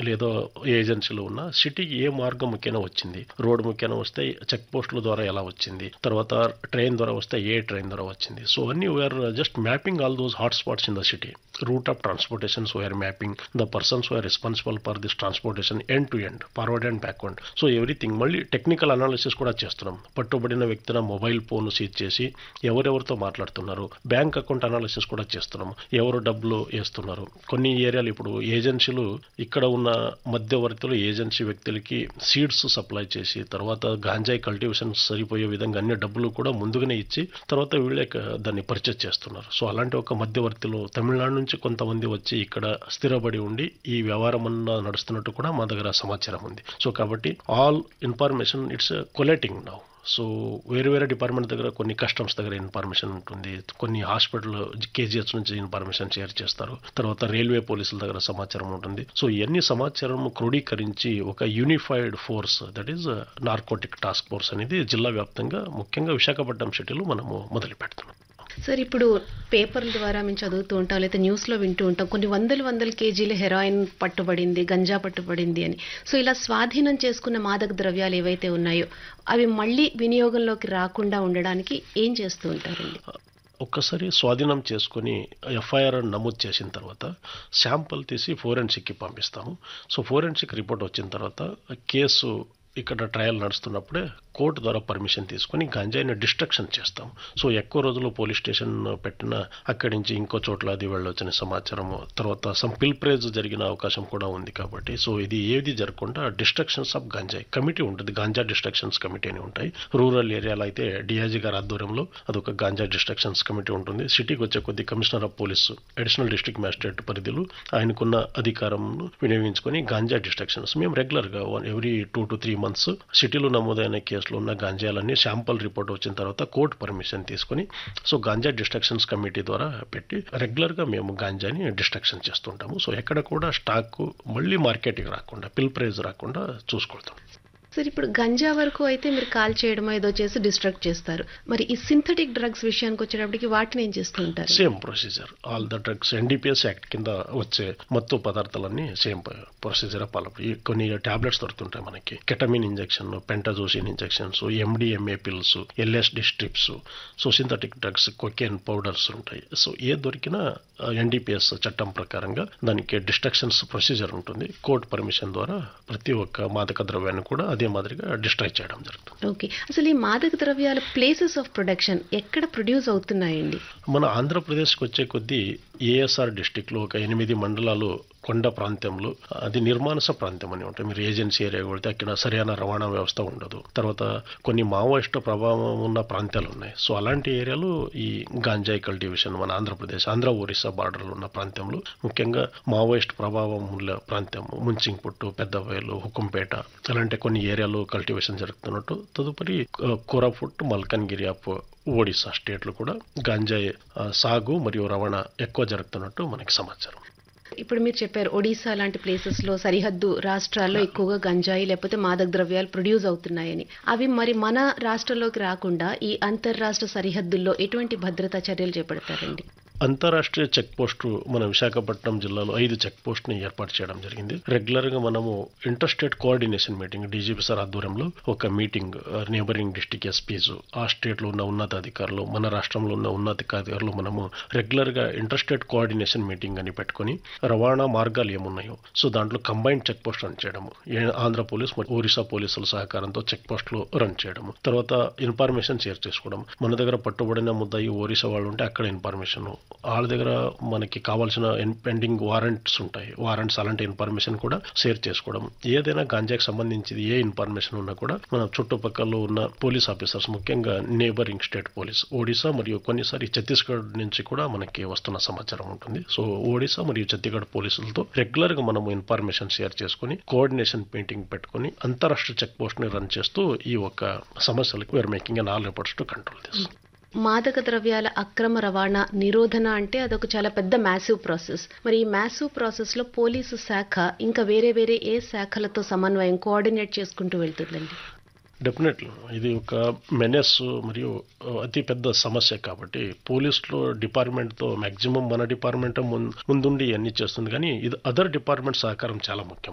లేదో ఏజెన్సీలో ఉన్న సిటీకి ఏ మార్గం ముఖ్యంగా వచ్చింది రోడ్ ముఖ్యంగా వస్తే చెక్ పోస్టుల ద్వారా ఎలా వచ్చింది తర్వాత ట్రైన్ ద్వారా వస్తే ఏ ట్రైన్ ద్వారా వచ్చింది సో అన్ని we're just mapping all those hot spots in the city route of transportations we're mapping the persons we're responsible for this transportation end to end forward and backward so everything మళ్ళీ technical analysis కూడా చేస్తున్నాం పట్టుబడిన వ్యక్తిన mobile phone seize చేసి ఎవరెవరితో మాట్లాడుతున్నారు bank account analysis కూడా చేస్తున్నాం ఎవరు డబ్బులు వేస్తున్నారు కొన్ని ఏరియాలు ఇప్పుడు ఏజెన్సీలు ఇక్కడ ఉన్న మధ్యవర్తులు ఏజెన్సీ వ్యక్తులకి సీడ్స్ సప్లై చేసి తర్వాత గాంజాయి కల్టివేషన్ సరిపోయే విధంగా అన్ని డబ్బులు కూడా ముందుగానే ఇచ్చి తర్వాత వీళ్ళే క- దాన్ని పర్చేజ్ చేస్తున్నారు సో అలాంటి ఒక మధ్యవర్తిలో తమిళనాడు నుంచి కొంతమంది వచ్చి ఇక్కడ స్థిరపడి ఉండి ఈ వ్యవహారం అన్న నడుస్తున్నట్టు కూడా మా దగ్గర సమాచారం ఉంది సో కాబట్టి all information it's collecting now so వేరే వేరే డిపార్ట్మెంట్ దగ్గర కొన్ని కస్టమ్స్ దగ్గర ఇన్ఫర్మేషన్ ఉంటుంది కొన్ని హాస్పిటల్ కేజీహెచ్ నుంచి ఇన్ఫర్మేషన్ షేర్ చేస్తారు తర్వాత రైల్వే పోలీసుల దగ్గర సమాచారం ఉంటుంది సో ఇవన్నీ సమాచారం క్రోడీకరించి ఒక unified force that is narcotic task force అనేది జిల్లా వ్యాప్తంగా ముఖ్యంగా విశాఖపట్నం సిటీలో మనము మొదలు పెడుతున్నాం సార్ ఇప్పుడు పేపర్ల ద్వారా మేము చదువుతూ ఉంటాం లేదా న్యూస్లో వింటూ ఉంటాం కొన్ని వందల వందల కేజీల హెరాయిన్ పట్టుబడింది గంజా పట్టుబడింది అని సో ఇలా స్వాధీనం చేసుకున్న మాదక ద్రవ్యాలు ఏవైతే ఉన్నాయో అవి మళ్ళీ వినియోగంలోకి రాకుండా ఉండడానికి ఏం చేస్తూ ఉంటారండి ఒక్కసారి స్వాధీనం చేసుకొని ఎఫ్ఐఆర్ నమోదు చేసిన తర్వాత శాంపుల్ తీసి ఫోరెన్సిక్కి పంపిస్తాము సో ఫోరెన్సిక్ రిపోర్ట్ వచ్చిన తర్వాత కేసు ఇక్కడ ట్రయల్ నడుస్తున్నప్పుడే కోర్టు ద్వారా పర్మిషన్ తీసుకొని గంజాయిని డిస్ట్రక్షన్ చేస్తాం సో ఎక్కువ రోజులు పోలీస్ స్టేషన్ పెట్టిన అక్కడి నుంచి ఇంకో చోట్ల అది వెళ్ళొచ్చిన సమాచారము తర్వాత సమ్ పిల్ప్రేజ్ జరిగిన అవకాశం కూడా ఉంది కాబట్టి సో ఇది ఏది జరగకుండా డిస్ట్రక్షన్స్ ఆఫ్ గంజాయి కమిటీ ఉంటుంది గాంజా డిస్ట్రక్షన్స్ కమిటీ అని ఉంటాయి రూరల్ ఏరియాలో అయితే డిఐజీ గారి ఆధ్వర్యంలో అదొక గాంజా డిస్ట్రక్షన్స్ కమిటీ ఉంటుంది సిటీకి వచ్చే కొద్ది commissioner of police additional district magistrate పరిధిలో ఆయనకున్న అధికారంను వినియోగించుకొని గాంజా డిస్ట్రక్షన్స్ మేము రెగ్యులర్గా one every two to three months సిటీలో నమోదైన కేసులో ఉన్న గాంజాలన్నీ శాంపుల్ రిపోర్ట్ వచ్చిన తర్వాత కోర్టు పర్మిషన్ తీసుకొని సో గాంజా డిస్ట్రక్షన్స్ కమిటీ ద్వారా పెట్టి రెగ్యులర్గా మేము గాంజాని డిస్ట్రక్షన్ చేస్తుంటాము సో ఎక్కడ కూడా స్టాక్ మళ్ళీ మార్కెట్కి రాకుండా పిల్ ప్రైజ్ రాకుండా చూసుకుంటాం సార్ ఇప్పుడు గంజా వరకు అయితే మీరు కాల్ చేయడమో ఏదో చేసి డిస్ట్రాక్ట్ చేస్తారు మరి ఈ సింథటిక్ డ్రగ్స్ విషయానికి వచ్చేటప్పటికి వాటిని ఏం చేస్తూ ఉంటారు same procedure all the drugs NDPS act కింద వచ్చే మత్తు పదార్థాలన్నీ సేమ్ ప్రొసీజర్ పాలపు ఈ కొన్ని టాబ్లెట్స్ దొరుకుతుంటాయి మనకి ketamine injection pentazocine injections MDMA pills LSD strips so synthetic drugs cocaine powders ఉంటాయి సో ఏ దొరికినా ఎన్డీపీఎస్ చట్టం ప్రకారంగా దానికి డిస్ట్రక్షన్స్ ప్రొసీజర్ ఉంటుంది కోర్టు పర్మిషన్ ద్వారా ప్రతి ఒక్క మాదక ద్రవ్యాన్ని కూడా అదే మాదిరిగా డిస్ట్రాయ్ చేయడం జరుగుతుంది ఓకే అసలు ఈ మాదక ద్రవ్యాల ప్లేసెస్ ఆఫ్ ప్రొడక్షన్ ఎక్కడ ప్రొడ్యూస్ అవుతున్నాయండి మన ఆంధ్రప్రదేశ్కి వచ్చే కొద్దీ ఏఎస్ఆర్ డిస్టిక్లో ఒక ఎనిమిది మండలాలు కొండ ప్రాంతంలో అది నిర్మానుస ప్రాంతం అని ఉంటాయి మీరు ఏజెన్సీ ఏరియా వెళ్తే అక్కడ సరైన రవాణా వ్యవస్థ ఉండదు తర్వాత కొన్ని మావోయిస్ట్ ప్రభావం ఉన్న ప్రాంతాలు ఉన్నాయి సో అలాంటి ఏరియాలో ఈ గాంజాయి కల్టివేషన్ మన ఆంధ్రప్రదేశ్ ఆంధ్ర ఒరిస్సా బార్డర్లో ఉన్న ప్రాంతంలో ముఖ్యంగా మావోయిస్ట్ ప్రభావం ఉన్న ప్రాంతం ముంచింగ్పుట్టు పెద్దబయలు హుకుంపేట అలాంటి కొన్ని ఏరియాలో కల్టివేషన్ జరుగుతున్నట్టు తదుపరి ఆ, కోరాపుట్ మల్కన్గిరి ఆఫ్ ఒడిశా స్టేట్లు కూడా గాంజాయి ఆ, సాగు మరియు రవాణా ఎక్కువ జరుగుతున్నట్టు మనకి సమాచారం ఇప్పుడు మీరు చెప్పారు ఒడిశా లాంటి ప్లేసెస్ లో సరిహద్దు రాష్ట్రాల్లో ఎక్కువగా గంజాయి లేకపోతే మాదక ద్రవ్యాలు ప్రొడ్యూస్ అవుతున్నాయని అవి మరి మన రాష్ట్రంలోకి రాకుండా ఈ అంతర్రాష్ట్ర సరిహద్దుల్లో ఎటువంటి భద్రతా చర్యలు చేపడతారండి అంతరాష్ట్రీయ చెక్ పోస్టు మన విశాఖపట్నం జిల్లాలో ఐదు చెక్ పోస్ట్ ని ఏర్పాటు చేయడం జరిగింది రెగ్యులర్ గా మనము interstate coordination meeting DGP sir ఆధ్వర్యంలో ఒక మీటింగ్ నేబరింగ్ డిస్టిక్ ఎస్పీస్ ఆ స్టేట్ లో ఉన్న ఉన్నతాధికారులు మన రాష్ట్రంలో ఉన్న ఉన్నతాధికారులు మనము రెగ్యులర్ గా ఇంటర్స్టేట్ కోఆర్డినేషన్ మీటింగ్ అని పెట్టుకొని రవాణా మార్గాలు ఏమున్నాయో సో దాంట్లో కంబైన్డ్ చెక్ పోస్ట్ రన్ చేయడము ఏ- ఆంధ్ర పోలీస్ మరియు ఒరిస్సా పోలీసుల సహకారంతో చెక్ పోస్టులు రన్ చేయడము తర్వాత ఇన్ఫర్మేషన్ షేర్ చేసుకోవడం మన దగ్గర పట్టుబడిన ముద్దాయి ఒరిస్సా వాళ్ళు ఉంటే అక్కడ ఇన్ఫర్మేషన్ వాళ్ళ దగ్గర మనకి కావాల్సిన పెండింగ్ వారెంట్స్ ఉంటాయి వారెంట్స్ అలాంటి ఇన్ఫర్మేషన్ కూడా షేర్ చేసుకోవడం ఏదైనా గాంజాకి సంబంధించి ఏ ఇన్ఫర్మేషన్ ఉన్నా కూడా మన చుట్టుపక్కల ఉన్న పోలీస్ ఆఫీసర్స్ ముఖ్యంగా నేబరింగ్ స్టేట్ పోలీస్ ఒడిశా మరియు కొన్నిసారి ఛత్తీస్గఢ్ నుంచి కూడా మనకి వస్తున్న సమాచారం ఉంటుంది సో ఒడిశా మరియు ఛత్తీస్గఢ్ పోలీసులతో రెగ్యులర్ గా మనము ఇన్ఫర్మేషన్ షేర్ చేసుకుని కోఆర్డినేషన్ మీటింగ్ పెట్టుకుని అంతరాష్ట్ర చెక్ పోస్ట్ ని రన్ చేస్తూ ఈ ఒక సమస్యలకు we are making an all efforts to control this మాదక ద్రవ్యాల అక్రమ రవాణా నిరోధన అంటే అదొక చాలా పెద్ద మ్యాసివ్ ప్రాసెస్ మరి ఈ మ్యాసివ్ ప్రాసెస్ లో పోలీసు శాఖ ఇంకా వేరే వేరే ఏ శాఖలతో సమన్వయం కోఆర్డినేట్ చేసుకుంటూ వెళ్తుందండి డెఫినెట్లీ ఇది ఒక మెనెస్ మరియు అతి పెద్ద సమస్య కాబట్టి పోలీసులో డిపార్ట్మెంట్తో మ్యాక్సిమం మన డిపార్ట్మెంట్ ముందుండి అన్ని చేస్తుంది కానీ ఇది అదర్ డిపార్ట్మెంట్ సహకారం చాలా ముఖ్యం